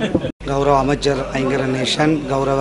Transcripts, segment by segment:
கௌரவ அமைச்சர் ஐங்கரநேசன் கௌரவ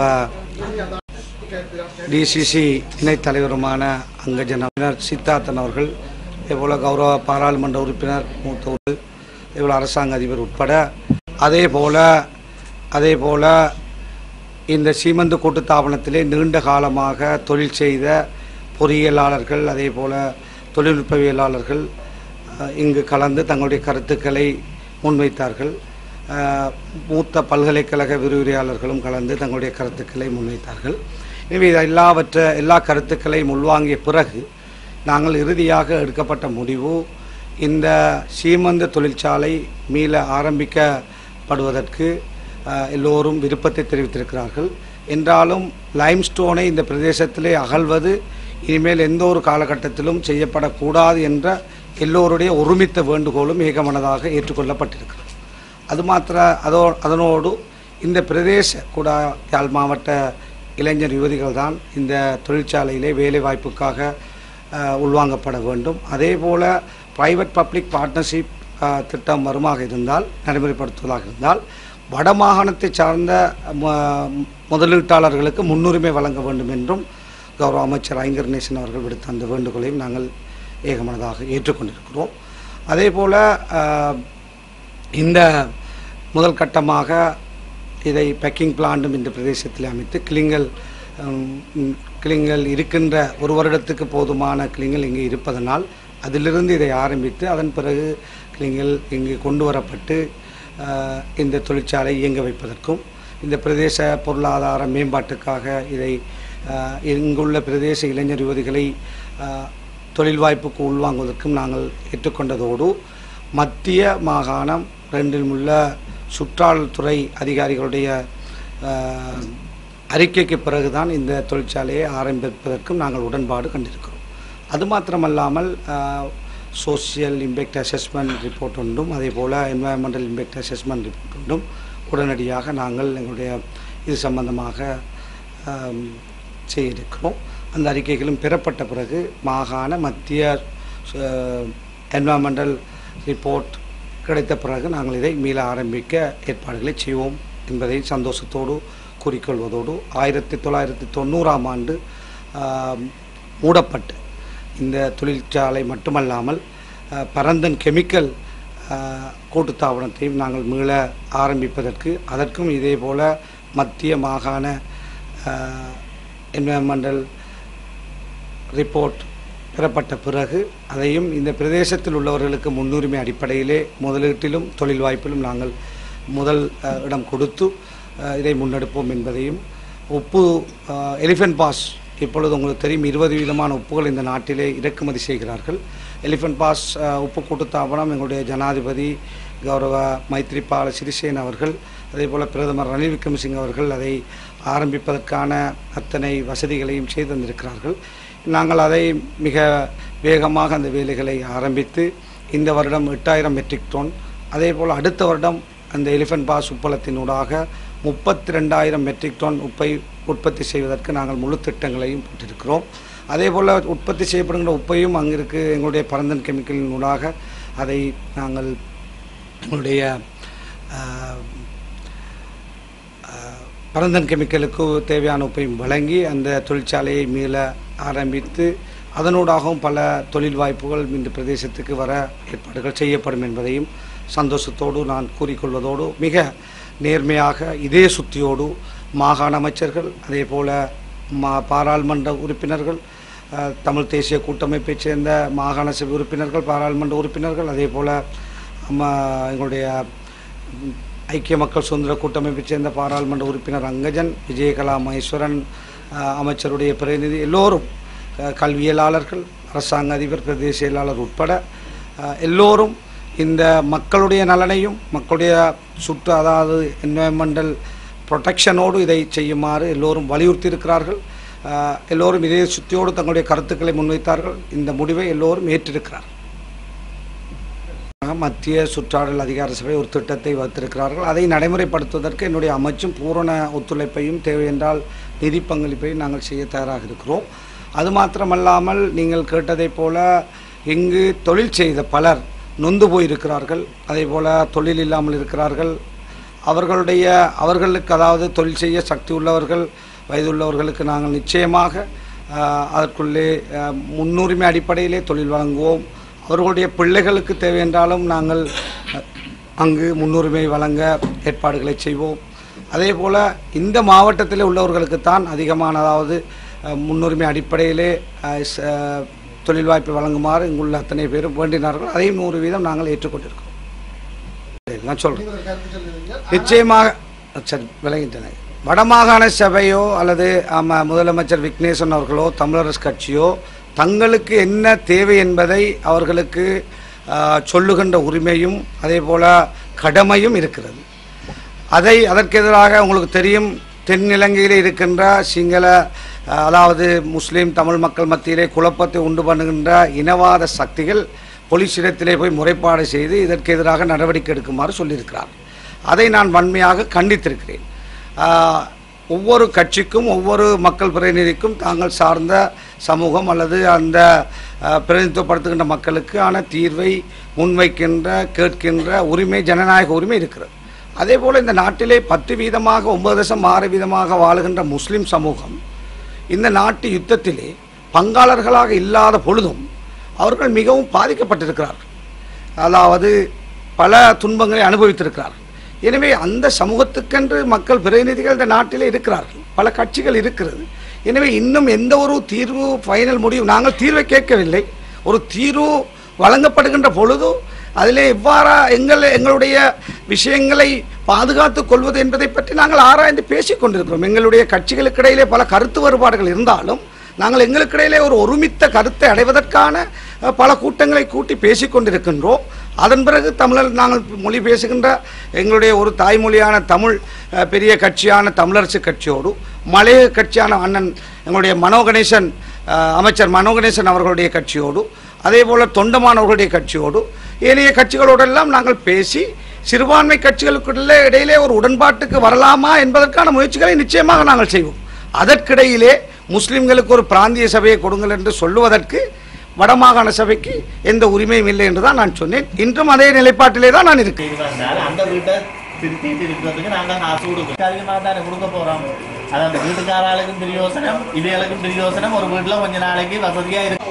டிசிசி இணைத் தலைவருமான அங்கஜனர் சித்தார்த்தன் அவர்கள் இதேபோல் கௌரவ பாராளுமன்ற உறுப்பினர் மூத்தவர்கள் இதேபோல் அரசாங்க அதிபர் உட்பட அதே போல அதே போல இந்த சீமந்து கூட்டுத்தாபனத்திலே நீண்ட காலமாக தொழில் செய்த பொறியியலாளர்கள் அதே போல தொழில்நுட்பவியலாளர்கள் அஹ், இங்கு கலந்து தங்களுடைய கருத்துக்களை முன்வைத்தார்கள் அஹ், மூத்த பல்கலைக்கழக விரிவுரையாளர்களும் கலந்து தங்களுடைய கருத்துக்களை முன்வைத்தார்கள் எனவே இது எல்லாவற்ற எல்லா கருத்துக்களையும் உள்வாங்கிய பிறகு நாங்கள் இறுதியாக எடுக்கப்பட்ட முடிவு இந்த சீமந்த தொழிற்சாலை மீள ஆரம்பிக்கப்படுவதற்கு அஹ், எல்லோரும் விருப்பத்தை தெரிவித்திருக்கிறார்கள் என்றாலும் லைம்ஸ்டோனை இந்த பிரதேசத்திலே அகழ்வது இனிமேல் எந்த ஒரு காலகட்டத்திலும் செய்யப்படக்கூடாது என்ற எல்லோருடைய ஒருமித்த வேண்டுகோளும் ஏகமனதாக ஏற்றுக்கொள்ளப்பட்டிருக்கிறது அது மாத்திர அதோ அதனோடு இந்த பிரதேச கூட யாழ் மாவட்ட இளைஞர் யுவதிகள் தான் இந்த தொழிற்சாலையிலே வேலை வாய்ப்புக்காக அஹ், உள்வாங்கப்பட வேண்டும் அதே போல் ப்ரைவேட் பப்ளிக் பார்ட்னர்ஷிப் திட்டம் வருமாக இருந்தால் நடைமுறைப்படுத்துவதாக இருந்தால் வடமாகாணத்தை சார்ந்த ம- முதலீட்டாளர்களுக்கு முன்னுரிமை வழங்க வேண்டும் என்றும் கௌரவ அமைச்சர் ஐங்கர்நேசன் அவர்கள் விடுத்த அந்த வேண்டுகோளையும் நாங்கள் ஏகமனதாக ஏற்றுக்கொண்டிருக்கிறோம் அதே போல் இந்த முதல் கட்டமாக இதை பேக்கிங் பிளான்டும் இந்த பிரதேசத்தில் அமைத்து கிளிங்கள் ம், கிளிங்கள் இருக்கின்ற ஒரு வருடத்துக்கு போதுமான கிளிங்கள் இங்கே இருப்பதனால் அதிலிருந்து இதை ஆரம்பித்து அதன் பிறகு கிளிங்கள் இங்கு கொண்டு வரப்பட்டு அஹ், இந்த தொழிற்சாலை இயங்க வைப்பதற்கும் இந்த பிரதேச பொருளாதார மேம்பாட்டுக்காக இதை அஹ், இங்குள்ள பிரதேச இளைஞர் யுவதிகளை அஹ், தொழில் வாய்ப்புக்கு உள்வாங்குவதற்கும் நாங்கள் ஏற்றுக்கொண்டதோடு மத்திய மாகாணம் ரெண்டில் உள்ள சுற்றாடல்துறை அதிகாரிகளுடைய அஹ், அறிக்கைக்கு பிறகுதான் இந்த தொழிற்சாலையை ஆரம்பிப்பதற்கும் நாங்கள் உடன்பாடு கண்டிருக்கிறோம் அது மாத்திரமல்லாமல் சோசியல் இம்பேக்ட் அசஸ்மெண்ட் ரிப்போர்ட் ஒன்றும் அதே போல் என்வாயன்மெண்டல் இம்பேக்ட் அசஸ்மெண்ட் ரிப்போர்ட் ஒன்றும் உடனடியாக நாங்கள் எங்களுடைய இது சம்பந்தமாக ஆம், செய்ய இருக்கிறோம் அந்த அறிக்கைகளும் பெறப்பட்ட பிறகு மாகாண மத்திய என்வாயன்மெண்டல் ரிப்போர்ட் கிடைத்த பிறகு நாங்கள் இதை மீள ஆரம்பிக்க ஏற்பாடுகளை செய்வோம் என்பதை சந்தோஷத்தோடு கூறிக்கொள்வதோடு ஆயிரத்தி தொள்ளாயிரத்தி தொண்ணூறாம் ஆண்டு ஆம், மூடப்பட்டு இந்த தொழிற்சாலை மட்டுமல்லாமல் அஹ், பரந்தன் கெமிக்கல் அஹ், கூட்டுத்தாபனத்தையும் நாங்கள் மீள ஆரம்பிப்பதற்கு அதற்கும் இதே போல மத்திய மாகாண என்வரன்மெண்டல் ரிப்போர்ட் பெறப்பட்ட பிறகு அதையும் இந்த பிரதேசத்தில் உள்ளவர்களுக்கு முன்னுரிமை அடிப்படையிலே முதலீட்டிலும் தொழில் வாய்ப்பிலும் நாங்கள் முதல் அஹ், இடம் கொடுத்து அஹ், இதை முன்னெடுப்போம் என்பதையும் உப்பு எலிஃபென்ட் பாஸ் இப்பொழுது உங்களுக்கு தெரியும் இருபது விதமான உப்புகள் இந்த நாட்டிலே இறக்குமதி செய்கிறார்கள் எலிஃபென்ட் பாஸ் அஹ், உப்பு கூட்டுத்தாபனம் எங்களுடைய ஜனாதிபதி கௌரவ மைத்ரிபால சிறிசேன அவர்கள் அதே போல் பிரதமர் ரணில் விக்ரமசிங்க அவர்கள் அதை ஆரம்பிப்பதற்கான அத்தனை வசதிகளையும் செய்து தந்திருக்கிறார்கள் நாங்கள் அதை மிக வேகமாக அந்த வேலைகளை ஆரம்பித்து இந்த வருடம் எட்டாயிரம் மெட்ரிக் டன் அதே போல் அடுத்த வருடம் அந்த எலிஃபென்ட் பாஸ் உப்பளத்தினூடாக முப்பத்தி ரெண்டாயிரம் மெட்ரிக் டன் உப்பை உற்பத்தி செய்வதற்கு நாங்கள் முழு திட்டங்களையும் போட்டிருக்கிறோம் அதே போல் உற்பத்தி செய்யப்படுகின்ற உப்பையும் அங்கிருக்கு எங்களுடைய பரந்தன் கெமிக்கலினூடாக அதை நாங்கள் எங்களுடைய ஆஹ், ஆஹ், பரந்தன் கெமிக்கலுக்கு தேவையான உப்பையும் வழங்கி அந்த தொழிற்சாலையை மீள ஆரம்பித்து அதனூடாகவும் பல தொழில் வாய்ப்புகள் இந்த பிரதேசத்துக்கு வர ஏற்பாடுகள் செய்யப்படும் என்பதையும் சந்தோஷத்தோடு நான் கூறிக்கொள்வதோடு மிக நேர்மையாக இதே சுத்தியோடு மாகாண அமைச்சர்கள் அதே போல மா பாராளுமன்ற உறுப்பினர்கள் அஹ், தமிழ் தேசிய கூட்டமைப்பைச் சேர்ந்த மாகாண சபை உறுப்பினர்கள் பாராளுமன்ற உறுப்பினர்கள் அதே போல் எங்களுடைய ம், ஐக்கிய மக்கள் சுதந்திர கூட்டமைப்பைச் சேர்ந்த பாராளுமன்ற உறுப்பினர் அங்கஜன் விஜயகலா மகேஸ்வரன் அஹ், அமைச்சருடைய பிரதிநிதி எல்லோரும் அஹ், கல்வியலாளர்கள் அரசாங்க அதிபர் பிரதேச செயலாளர் உட்பட அஹ், எல்லோரும் இந்த மக்களுடைய நலனையும் மக்களுடைய சுற்று அதாவது என்வயன்மெண்டல் ப்ரொடெக்ஷனோடு இதை செய்யுமாறு எல்லோரும் வலியுறுத்தி இருக்கிறார்கள் அஹ், எல்லோரும் இதே சுத்தியோடு தங்களுடைய கருத்துக்களை முன்வைத்தார்கள் இந்த முடிவை எல்லோரும் ஏற்றிருக்கிறார்கள் மத்திய சுற்றாடல் அதிகார சபை ஒரு திட்டத்தை வகுத்திருக்கிறார்கள் அதை நடைமுறைப்படுத்துவதற்கு என்னுடைய அமைச்சும் பூரண ஒத்துழைப்பையும் தேவை என்றால் நிதி பங்களிப்பையும் நாங்கள் செய்ய தயாராக இருக்கிறோம் அது மாத்திரமல்லாமல் நீங்கள் கேட்டதைப் போல இங்கு தொழில் செய்த பலர் நொந்து போயிருக்கிறார்கள் அதே போல தொழில் இல்லாமல் இருக்கிறார்கள் அவர்களுடைய அவர்களுக்கு அதாவது தொழில் செய்ய சக்தி உள்ளவர்கள் வயதுள்ளவர்களுக்கு நாங்கள் நிச்சயமாக ஆஹ், அதற்குள்ளே ஆஹ், முன்னுரிமை அடிப்படையிலே தொழில் வழங்குவோம் அவர்களுடைய பிள்ளைகளுக்கு தேவை என்றாலும் நாங்கள் அஹ், அங்கு முன்னுரிமை வழங்க ஏற்பாடுகளை செய்வோம் அதே போல் இந்த மாவட்டத்தில் உள்ளவர்களுக்குத்தான் அதிகமான அதாவது அஹ், முன்னுரிமை அடிப்படையிலே அஹ், ச- அஹ், தொழில் வாய்ப்பு வழங்குமாறு இங்குள்ள அத்தனை பேரும் வேண்டினார்கள் அதையும் நூறு வீதம் நாங்கள் ஏற்றுக்கொண்டிருக்கிறோம் நான் சொல்கிறேன் நிச்சயமாக சரி விளங்கிட்டேன் வடமாகாண சபையோ அல்லது ஆமா, முதலமைச்சர் விக்னேஸ்வரன் அவர்களோ தமிழரசு கட்சியோ தங்களுக்கு என்ன தேவை என்பதை அவர்களுக்கு ஆ, சொல்லுகின்ற உரிமையும் அதே போல கடமையும் இருக்கிறது அதை அதற்கு எதிராக உங்களுக்கு தெரியும் தென்னிலங்கையில் இருக்கின்ற சிங்கள அ, அதாவது முஸ்லீம் தமிழ் மக்கள் மத்தியிலே குழப்பத்தை உண்டு பண்ணுகின்ற இனவாத சக்திகள் போலீஸிடத்திலே போய் முறைப்பாடு செய்து இதற்கு எதிராக நடவடிக்கை எடுக்குமாறு சொல்லியிருக்கிறார் அதை நான் வன்மையாக கண்டித்திருக்கிறேன் ஆ, ஒவ்வொரு கட்சிக்கும் ஒவ்வொரு மக்கள் பிரதிநிதிக்கும் தாங்கள் சார்ந்த சமூகம் அல்லது அந்த ஆ, பிரதிநிதித்துவப்படுத்துகின்ற மக்களுக்கான தீர்வை முன்வைக்கின்ற கேட்கின்ற உரிமை ஜனநாயக உரிமை இருக்கிறது அதே போல் இந்த நாட்டிலே பத்து வீதமாக ஒன்பது தசம் ஆறு வீதமாக வாழுகின்ற முஸ்லிம் சமூகம் இந்த நாட்டு யுத்தத்திலே பங்காளர்களாக இல்லாத பொழுதும் அவர்கள் மிகவும் பாதிக்கப்பட்டிருக்கிறார்கள் அதாவது பல துன்பங்களை அனுபவித்திருக்கிறார்கள் எனவே அந்த சமூகத்துக்கென்று மக்கள் பிரதிநிதிகள் இந்த நாட்டிலே இருக்கிறார்கள் பல கட்சிகள் இருக்கிறது எனவே இன்னும் எந்த ஒரு தீர்வு ஃபைனல் முடிவு நாங்கள் தீர்வை கேட்கவில்லை ஒரு தீர்வு வழங்கப்படுகின்ற பொழுது அதிலே எவ்வாறா எங்கள் எங்களுடைய விஷயங்களை பாதுகாத்துக் கொள்வது என்பதை பற்றி நாங்கள் ஆராய்ந்து பேசிக் கொண்டிருக்கிறோம் எங்களுடைய கட்சிகளுக்கு இடையிலே பல கருத்து வேறுபாடுகள் இருந்தாலும் நாங்கள் எங்களுக்கிடையிலே ஒரு ஒருமித்த கருத்தை அடைவதற்கான அஹ், பல கூட்டங்களை கூட்டி பேசிக் கொண்டிருக்கின்றோம் அதன் பிறகு தமிழர் நாங்கள் மொழி பேசுகின்ற எங்களுடைய ஒரு தாய்மொழியான தமிழ் அஹ், பெரிய கட்சியான தமிழரசு கட்சியோடு மலைய கட்சியான அண்ணன் எங்களுடைய மனோ கணேசன் அஹ், அமைச்சர் மனோ கணேசன் அவர்களுடைய கட்சியோடு அதே போல தொண்டமானவர்களுடைய கட்சியோடு ஏனைய கட்சிகளோடெல்லாம் நாங்கள் பேசி சிறுபான்மை கட்சிகளுக்குள்ளே இடையிலே ஒரு உடன்பாட்டுக்கு வரலாமா என்பதற்கான முயற்சிகளை நிச்சயமாக நாங்கள் செய்வோம் அதற்கிடையிலே முஸ்லிம்களுக்கு ஒரு பிராந்திய சபையை கொடுங்கள் என்று சொல்லுவதற்கு வடமாகாண சபைக்கு எந்த உரிமையும் இல்லை என்று தான் நான் சொன்னேன் இன்றும் அதே நிலைப்பாட்டிலே தான் நான் இருக்கேன் இது வந்தால் அந்த வீட்டை திருத்தி திருக்கிறதுக்கு நாங்க காசு கொடுக்கணும் அதிகமாக தானே கொடுக்க போறோம் அது அந்த வீட்டுக்காராளுக்கும் பிரியோசனம் இவைகளுக்கும் பிரியோசனம் ஒரு வீட்டுல கொஞ்ச நாளைக்கு வசதியா இருக்கு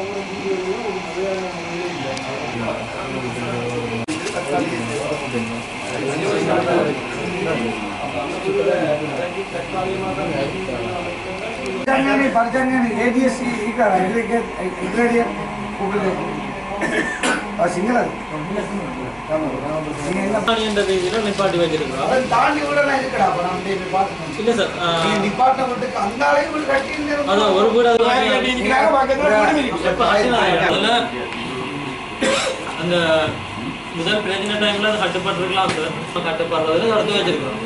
என்ற ரீதியில நிப்பாட்டி வச்சிருக்கிறோம் இல்ல சார் அதான் ஒரு வீடு அது எப்ப கட்டினாங்க? அதுல அந்த முதல் பிரச்சனை டைம்ல அது கட்டுப்பட்டிருக்கலாம் சார் இப்ப கட்டுப்படுறதுல தடுத்து வச்சிருக்கிறோம்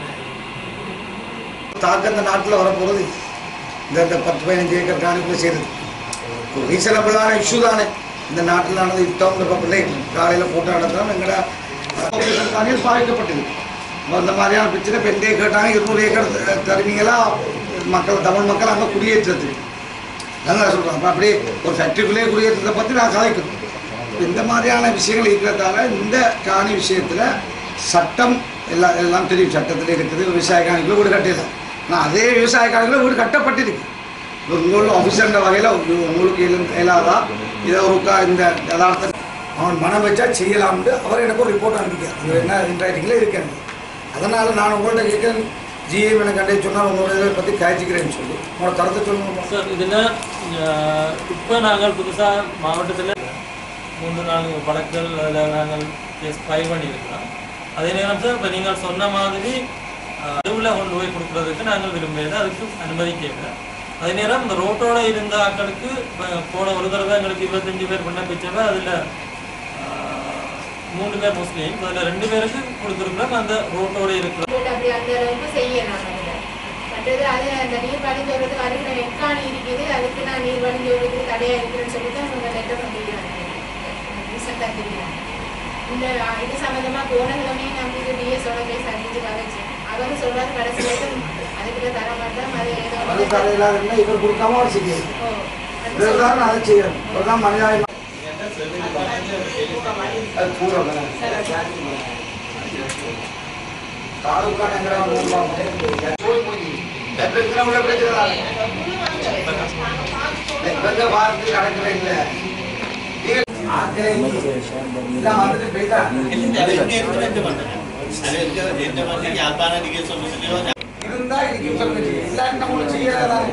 தாக்கம் இந்த நாட்டில் வரப்போகிறது இந்த இந்த பத்து பதினஞ்சு ஏக்கர் காணிக்குள்ள சேருது ஒரு ரீசனபிளான இஷ்யூ தானே இந்த நாட்டில் நடந்த யுத்தம் இந்த பிள்ளை காலையில் போட்டோ நடத்துகிறோம் எங்கட காணியில் பாதிக்கப்பட்டது அப்ப அந்த மாதிரியான பிரச்சனை இப்போ எந்த கேட்டாங்க இருநூறு ஏக்கர் த- தருவீங்களா மக்கள் தமிழ் மக்கள் அங்கே குடியேற்றது நாங்கள் சொல்கிறோம் அப்போ அப்படியே ஒரு ஃபேக்ட்ரிக்குள்ளேயே குடியேற்றத்தை பற்றி நான் கலைக்கணும் இப்ப இந்த மாதிரியான விஷயங்கள் இருக்கிறதால இந்த காணி விஷயத்தில் சட்டம் எல்லாம் எல்லாம் தெரியும் சட்டத்தில் இருக்குது விவசாய காணிக்குள்ள வீடு கட்டிடலாம் ஆனால் அதே விவசாய காணிக்குள்ள வீடு கட்டப்பட்டிருக்கு இப்போ உங்களோட ஆஃபீஸர்ன்ற வகையில் உங்களுக்கு இயலும் இயலாதா இதை ஒரு கா- இந்த யதார்த்த அவன் மனம் வச்சா செய்யலாம்னு அவர் எனக்கு ஒரு ரிப்போர்ட் அனுப்பிக்கார் அந்த என்ன இன்ட்ரைட்டிங்கில் இருக்கேன் அதனால் நான் உங்கள்கிட்ட கேட்குறேன் ஜிஎம் எனக்கு கண்டே சொன்னால் உங்களோட இதை பற்றி காய்ச்சிக்கிறேன்னு சொல்லி உங்களோட கருத்தை சொல்லுங்க சார் இதுல அஹ், இப்ப நாங்கள் புதுசா மாவட்டத்துல மூன்று நான்கு வழக்குகள் அதுல நாங்கள் கேஸ் ஃபைல் பண்ணியிருக்கிறோம் அதே நேரம் சார் இப்போ நீங்கள் சொன்ன மாதிரி அஹ், தெருவுல கொண்டு போய் கொடுக்கறதுக்கு நாங்கள் விரும்பல அதுக்கு அனுமதி கேட்குறேன் அதே நேரம் இந்த ரோட்டோட இருந்த ஆட்களுக்கு இப்ப போன ஒரு தடவை எங்களுக்கு இருபத்தஞ்சு பேர் விண்ணப்பிச்சவ அதுல அஹ், மூணு பேர் முஸ்லீம் அதுல ரெண்டு பேருக்கு கொடுத்துருக்குறோம் அந்த ரோட்டோட இருக்கிற போட்டு அப்படி அந்த அளவுக்கு செய்யலாம் அதுல. மற்றது அது அந்த நீர் வழிஞ்சோறதுக்கு அதுக்கு நான் எக்காணி இருக்குது அதுக்கு நான் நீர் வழிஞ்சோறதுக்கு தடையா இருக்குன்னு சொல்லி தான் அவங்க லெட்டர் பண்ணிக்கிறாங்க ரீசெண்டாக தெரியும் இந்த அஹ், இது சம்மந்தமா போன கிழமையே நான் இது டிஎஸோட போய் சந்திச்சு கதைச்சேன் அவங்க சொல்றாரு கடைசி வரைக்கும் அதுக்குள்ள தர மாட்டோம் அது ஏதோ அது தலையில்லாத இருந்தால் இவர் கொடுக்காம அவர் செய்யணும் ஓ, அது இதுதான் அதை செய்யணும் இதுதான் மனிதாயம் அது பூர்வம் தானே. அது எங்க இருந்து வென்று பண்றேன் அது எங்க என்ன பண்ணி யாழ்ப்பாண டிகேஸ் ஆஃபீஸ்லயோ இருந்தா இதுக்கு சொல்லுங்க எல்லாரும் நம்மளும் செய்யறதான்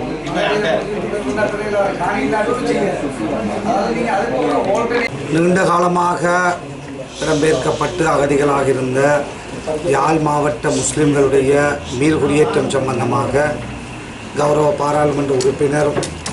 நீண்ட காலமாக இடம்பெயர்க்கப்பட்டு அகதிகளாக இருந்த யாழ் மாவட்ட முஸ்லிம்களுடைய மீள்குடியேற்றம் சம்பந்தமாக கௌரவ பாராளுமன்ற உறுப்பினர்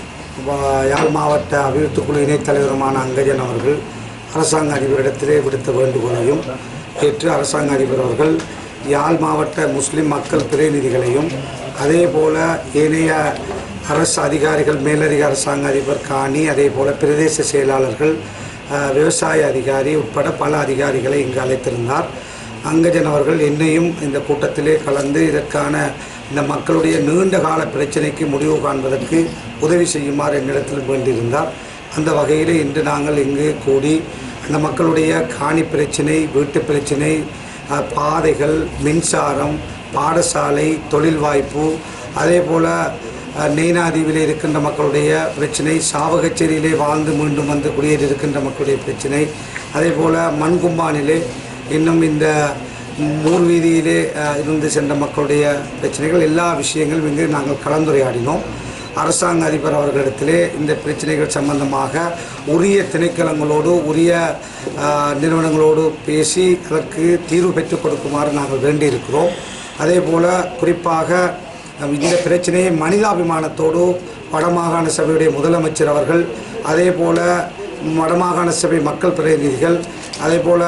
வ- யாழ் மாவட்ட அபிவிருத்தி குழு இணைத் தலைவருமான அங்கஜன் அவர்கள் அரசாங்க அதிபரிடத்திலே விடுத்த வேண்டுகோளையும் ஏற்று அரசாங்க அதிபர் அவர்கள் யாழ் மாவட்ட முஸ்லிம் மக்கள் பிரதிநிதிகளையும் அதே போல ஏனைய அரசு அதிகாரிகள் மேலதிக அரசாங்க அதிபர் காணி அதே போல பிரதேச செயலாளர்கள் அஹ், விவசாய அதிகாரி உட்பட பல அதிகாரிகளை இங்கு அழைத்திருந்தார் அங்கஜன் அவர்கள் என்னையும் இந்த கூட்டத்திலே கலந்து இதற்கான இந்த மக்களுடைய நீண்ட கால பிரச்சனைக்கு முடிவு காண்பதற்கு உதவி செய்யுமாறு என்னிடத்தில் வேண்டியிருந்தார் அந்த வகையில் இன்று நாங்கள் இங்கு கூடி அந்த மக்களுடைய காணி பிரச்சனை வீட்டு பிரச்சனை அஹ், பாதைகள் மின்சாரம் பாடசாலை தொழில் வாய்ப்பு அதே போல் நெய்னாதீவில் இருக்கின்ற மக்களுடைய பிரச்சனை சாவகச்சேரியிலே வாழ்ந்து மீண்டும் வந்து குடியேறி இருக்கின்ற மக்களுடைய பிரச்சனை அதே போல் மண்கும்பானிலே இன்னும் இந்த மூர் வீதியிலே அஹ், இருந்து சென்ற மக்களுடைய பிரச்சனைகள் எல்லா விஷயங்களும் இங்கு நாங்கள் கலந்துரையாடினோம் அரசாங்க அதிபர் அவர்களிடத்திலே இந்த பிரச்சனைகள் சம்பந்தமாக உரிய திணைக்களங்களோடு உரிய அஹ், நிறுவனங்களோடு பேசி அதற்கு தீர்வு பெற்றுக் கொடுக்குமாறு நாங்கள் வேண்டியிருக்கிறோம் அதே போல் குறிப்பாக அஹ், இந்த பிரச்சனையை மனிதாபிமானத்தோடு வடமாகாண சபையுடைய முதலமைச்சர் அவர்கள் அதே போல் வடமாகாண சபை மக்கள் பிரதிநிதிகள் அதே போல்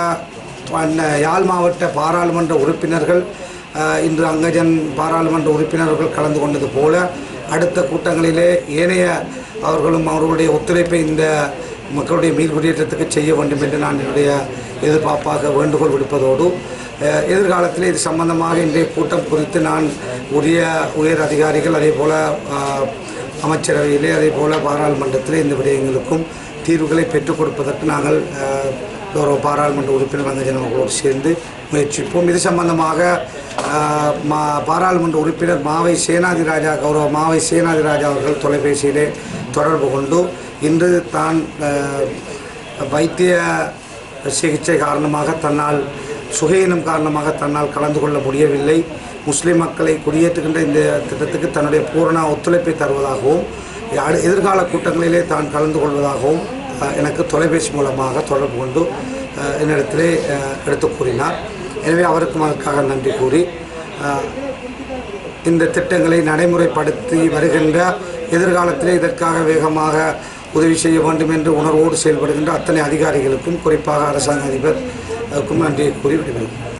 யாழ் மாவட்ட பாராளுமன்ற உறுப்பினர்கள் அஹ், இன்று அங்கஜன் பாராளுமன்ற உறுப்பினர்கள் கலந்து கொண்டது போல அடுத்த கூட்டங்களிலே ஏனைய அவர்களும் அவர்களுடைய ஒத்துழைப்பை இந்த மக்களுடைய மீள்குடியேற்றத்துக்கு செய்ய வேண்டும் என்று நான் என்னுடைய எதிர்பார்ப்பாக வேண்டுகோள் விடுப்பதோடு அஹ், எதிர்காலத்தில் இது சம்பந்தமாக இன்றைய கூட்டம் குறித்து நான் உரிய உயர் அதிகாரிகள் அதே போல் அமைச்சரவையிலே அதே போல் பாராளுமன்றத்திலே இந்த விடயங்களுக்கும் தீர்வுகளை பெற்றுக் கொடுப்பதற்கு நாங்கள் அஹ், கௌரவ பாராளுமன்ற உறுப்பினர் அங்கஜன் அவர்களோடு சேர்ந்து முயற்சிப்போம் இது சம்பந்தமாக அஹ், மா பாராளுமன்ற உறுப்பினர் மாவை சேனாதிராஜா கௌரவ மாவை சேனாதிராஜா அவர்கள் தொலைபேசியிலே தொடர்பு கொண்டு இன்று தான் அஹ், வைத்திய சிகிச்சை காரணமாக தன்னால் சுகையினம் காரணமாக தன்னால் கலந்து கொள்ள முடியவில்லை முஸ்லிம் மக்களை குடியேற்றுகின்ற இந்த திட்டத்துக்கு தன்னுடைய பூரண ஒத்துழைப்பை தருவதாகவும் அடு- எதிர்கால கூட்டங்களிலே தான் கலந்து கொள்வதாகவும் அஹ், எனக்கு தொலைபேசி மூலமாக தொடர்பு கொண்டு அஹ், என்னிடத்திலே அஹ், எடுத்துக் கூறினார் எனவே அவருக்கும் அதற்காக நன்றி கூறி அஹ், இந்த திட்டங்களை நடைமுறைப்படுத்தி வருகின்ற எதிர்காலத்திலே இதற்காக வேகமாக உதவி செய்ய வேண்டும் என்று உணர்வோடு செயல்படுகின்ற அத்தனை அதிகாரிகளுக்கும் குறிப்பாக அரசாங்க அதிபருக்கும் நன்றியை கூறி விடுகிறேன்